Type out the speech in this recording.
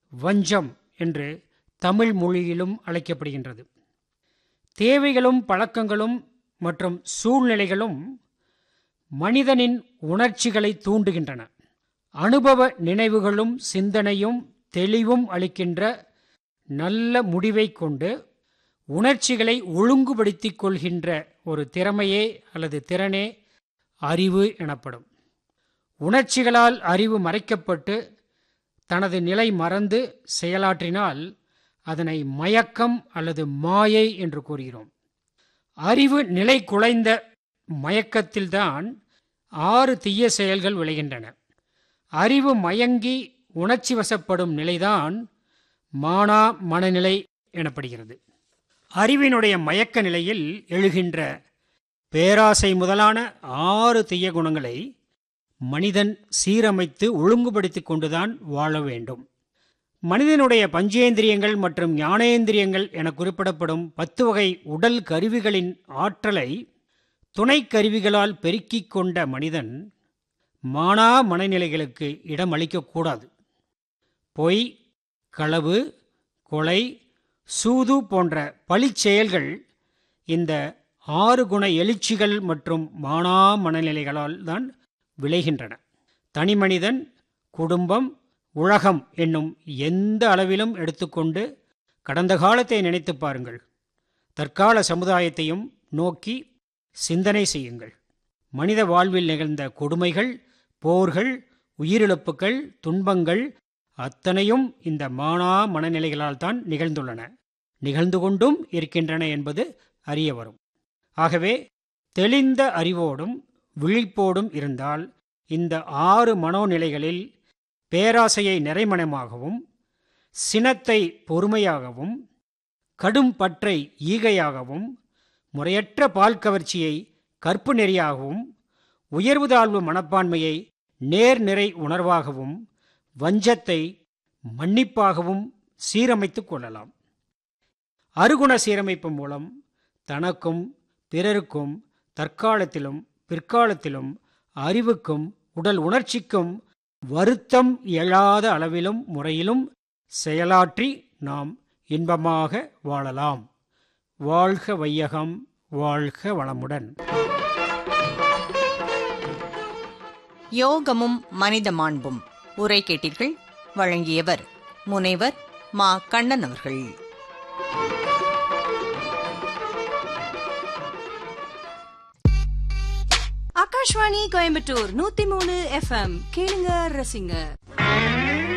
வஞ்சம் என்று தமிழ் மொழியிலும் அழைக்கப்படுகின்றது தேவைகளும் பழக்கங்களும் மற்றும் சூழ்நிலைகளும் மனிதனின் உணர்ச்சிகளை தூண்டுகின்றன அனுபவ நினைவுகளும் சிந்தனையும் தெளிவும் அளிக்கின்ற நல்ல முடிவை கொண்டு உணர்ச்சிகளை ஒழுங்குபடுத்திக் கொள்கின்ற ஒரு திறமையே அல்லது திறனே அறிவு எனப்படும் உணர்ச்சிகளால் அறிவு மறைக்கப்பட்டு தனது நிலை மறந்து செயலாற்றினால் அதனை மயக்கம் அல்லது மாயை என்று கூறுகிறோம் அறிவு நிலை குலைந்த மயக்கத்தில்தான் ஆறு தீய செயல்கள் விளைகின்றன அறிவு மயங்கி உணர்ச்சி வசப்படும் நிலைதான் மானா மனநிலை எனப்படுகிறது அறிவினுடைய மயக்க நிலையில் எழுகின்ற பேராசை முதலான ஆறு தீய குணங்களை மனிதன் சீரமைத்து ஒழுங்குபடுத்திக் கொண்டுதான் வாழ வேண்டும் மனிதனுடைய பஞ்சேந்திரியங்கள் மற்றும் ஞானேந்திரியங்கள் என குறிப்பிடப்படும் பத்து வகை உடல் கருவிகளின் ஆற்றலை துணை கருவிகளால் பெருக்கிக் கொண்ட மனிதன் மானா மனநிலைகளுக்கு இடம் அளிக்கக்கூடாது பொய் களவு கொலை சூது போன்ற பழிச் செயல்கள் இந்த ஆறு குண எழுச்சிகள் மற்றும் மானா மனநிலைகளால் தான் விளைகின்றன தனிமனிதன் குடும்பம் உலகம் என்னும் எந்த அளவிலும் எடுத்துக்கொண்டு கடந்த காலத்தை நினைத்து பாருங்கள் தற்கால சமுதாயத்தையும் நோக்கி சிந்தனை செய்யுங்கள் மனித வாழ்வில் நிகழ்ந்த கொடுமைகள் போர்கள் உயிரிழப்புகள் துன்பங்கள் அத்தனையும் இந்த மானா மனநிலைகளால் தான் நிகழ்ந்துள்ளன நிகழ்ந்து கொண்டும் இருக்கின்றன என்பது அறிய வரும் ஆகவே தெளிந்த அறிவோடும் விழிப்போடும் இருந்தால் இந்த ஆறு மனோநிலைகளில் பேராசையை நிறைமணமாகவும் சினத்தை பொறுமையாகவும் கடும் பற்றை ஈகையாகவும் முறையற்ற பால் கவர்ச்சியை கற்பு நெறியாகவும் உயர்வு தாழ்வு மனப்பான்மையை நேர்நிறை உணர்வாகவும் வஞ்சத்தை மன்னிப்பாகவும் சீரமைத்துக் கொள்ளலாம் அருகுண சீரமைப்பு மூலம் தனக்கும் பிறருக்கும் தற்காலத்திலும் பிற்காலத்திலும் அறிவுக்கும் உடல் உணர்ச்சிக்கும் வருத்தம் எழாத அளவிலும் முறையிலும் செயலாற்றி நாம் இன்பமாக வாழலாம் வாழ்க வையகம் வாழ்க வளமுடன் யோகமும் மனித மாண்பும் உரை கேட்டீர்கள் வழங்கியவர் முனைவர் மா கண்ணன் அவர்கள் ஆகாஷ்வாணி கோயம்புத்தூர் நூத்தி மூணு எஃப்எம் கேளுங்க ரசிங்க